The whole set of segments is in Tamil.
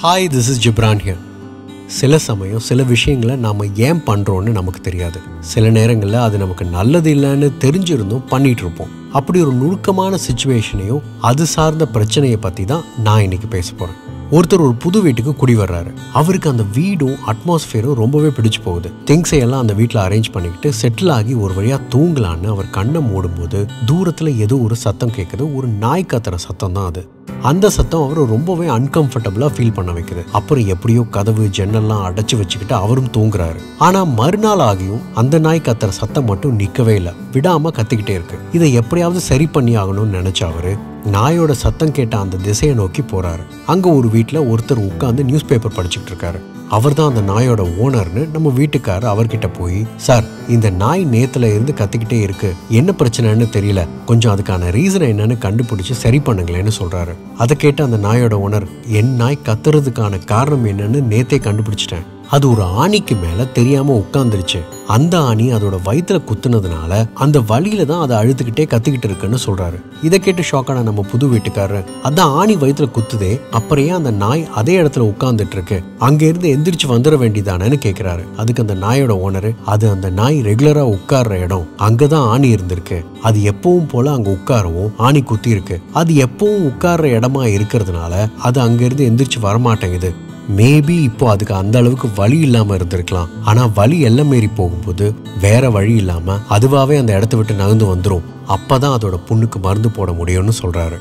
hi this is Ghibran here சில சமயம் சில விஷயங்களை நாம் ஏன் பண்ணுறோன்னு நமக்கு தெரியாது சில நேரங்களில் அது நமக்கு நல்லது இல்லைன்னு தெரிஞ்சிருந்தும் பண்ணிட்டு இருப்போம் அப்படி ஒரு நுணுக்கமான சுச்சுவேஷனையும் அது சார்ந்த பிரச்சனையை பற்றி தான் நான் இன்னைக்கு பேச போகிறேன் ஒருத்தர் ஒரு புது வீட்டுக்கு குடி வர்றாரு அவருக்கு அந்த வீடும் அட்மாஸ்பியரும் ரொம்பவே பிடிச்சு போகுது திங்ஸை எல்லாம் அந்த வீட்டில் அரேஞ்ச் பண்ணிக்கிட்டு செட்டில் ஆகி ஒரு வழியாக தூங்கலான்னு அவர் கண்ணை மூடும்போது தூரத்தில் ஏதோ ஒரு சத்தம் கேட்குது ஒரு நாய் கத்துற சத்தம் தான் அது அந்த சத்தம் அவர் ரொம்பவே அன்கம்ஃபர்டபுளாக ஃபீல் பண்ண வைக்குது அப்புறம் எப்படியோ கதவு ஜன்னல்லாம் அடைச்சு வச்சுக்கிட்டு அவரும் தூங்குறாரு ஆனால் மறுநாள் ஆகியும் அந்த நாய் கத்துற சத்தம் மட்டும் நிற்கவே இல்லை விடாம கத்திக்கிட்டே இருக்கு இதை எப்படியாவது சரி பண்ணி ஆகணும்னு நினைச்ச அவரு நாயோட சத்தம் கேட்ட அந்த திசையை நோக்கி போறாரு அங்க ஒரு வீட்டில் ஒருத்தர் உட்காந்து நியூஸ் பேப்பர் படிச்சுட்டு இருக்காரு அவர் தான் அந்த நாயோட ஓனர்னு நம்ம வீட்டுக்காரர் அவர்கிட்ட போய் சார் இந்த நாய் நேத்துல இருந்து கத்திக்கிட்டே இருக்கு என்ன பிரச்சனைன்னு தெரியல கொஞ்சம் அதுக்கான ரீசன் என்னன்னு கண்டுபிடிச்சு சரி பண்ணுங்களேன்னு சொல்றாரு அதை கேட்டு அந்த நாயோட ஓனர் என் நாய் கத்துறதுக்கான காரணம் என்னன்னு நேத்தே கண்டுபிடிச்சிட்டேன் அது ஒரு ஆணிக்கு மேல தெரியாம உட்கார்ந்துருச்சு அந்த ஆணி அதோட வயித்துல குத்துனதுனால அந்த வழியில தான் அதை அழுத்துக்கிட்டே கத்திக்கிட்டு இருக்குன்னு சொல்றாரு இதை கேட்டு ஷாக்கான நம்ம புது வீட்டுக்காரர் அதான் ஆணி வயித்துல குத்துதே அப்புறம் ஏன் அந்த நாய் அதே இடத்துல உட்கார்ந்துட்டு இருக்கு அங்க இருந்து எந்திரிச்சு வந்துட வேண்டியதானேன்னு கேக்குறாரு அதுக்கு அந்த நாயோட ஓனரு அது அந்த நாய் ரெகுலரா உட்கார்ற இடம் அங்கதான் ஆணி இருந்திருக்கு அது எப்பவும் போல அங்க உட்காரவும் ஆணி குத்தி இருக்கு அது எப்பவும் உட்கார்ற இடமா இருக்கிறதுனால அது அங்க இருந்து எந்திரிச்சு வரமாட்டேங்குது மேபி இப்போ அதுக்கு அந்த அளவுக்கு வழி இல்லாம இருந்திருக்கலாம் ஆனா வழி எல்லாம் மீறி போகும்போது வேற வழி இல்லாம அதுவாவே அந்த இடத்த விட்டு நகர்ந்து வந்துடும் அப்பதான் அதோட புண்ணுக்கு மருந்து போட முடியும்னு சொல்றாரு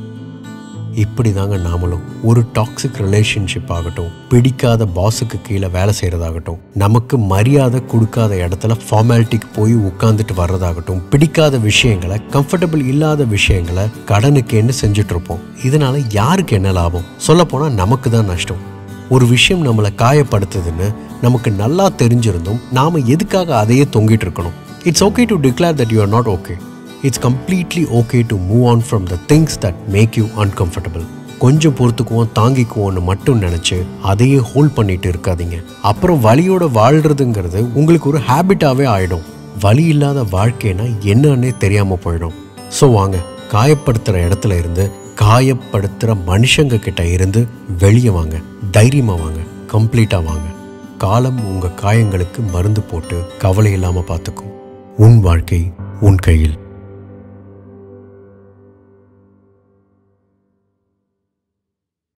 இப்படி தாங்க நாமளும் ஒரு டாக்ஸிக் ரிலேஷன்ஷிப் ஆகட்டும் பிடிக்காத பாஸுக்கு கீழே வேலை செய்கிறதாகட்டும் நமக்கு மரியாதை கொடுக்காத இடத்துல ஃபார்மாலிட்டிக்கு போய் உட்காந்துட்டு வர்றதாகட்டும் பிடிக்காத விஷயங்களை கம்ஃபர்டபுள் இல்லாத விஷயங்களை கடனுக்கேன்னு செஞ்சுட்டு இருப்போம் இதனால யாருக்கு என்ன லாபம் சொல்லப்போனால் நமக்கு தான் நஷ்டம் ஒரு விஷயம் நம்மளை காயப்படுத்துதுன்னு நமக்கு நல்லா தெரிஞ்சிருந்தும் நாம எதுக்காக அதையே தொங்கிட்டு இருக்கணும் it's okay to declare that you are not okay it's completely okay to move on from the things that make you uncomfortable கொஞ்சம் பொறுத்துக்குவோம் தாங்கிக்குவோன்னு மட்டும் நினச்சி அதையே ஹோல்ட் பண்ணிட்டு இருக்காதீங்க அப்புறம் வலியோட வாழ்றதுங்கிறது உங்களுக்கு ஒரு ஹேபிட்டாகவே ஆயிடும் வலி இல்லாத வாழ்க்கைனா என்னன்னே தெரியாமல் போயிடும் ஸோ வாங்க காயப்படுத்துகிற இடத்துல இருந்து காயப்படுத்துகிற மனுஷங்க கிட்ட இருந்து வெளியே வாங்க தைரியமாக வாங்க கம்ப்ளீட்டாக வாங்க காலம் உங்கள் காயங்களுக்கு மருந்து போட்டு கவலை இல்லாமல் பார்த்துக்கும் உன் வாழ்க்கை உன் கையில்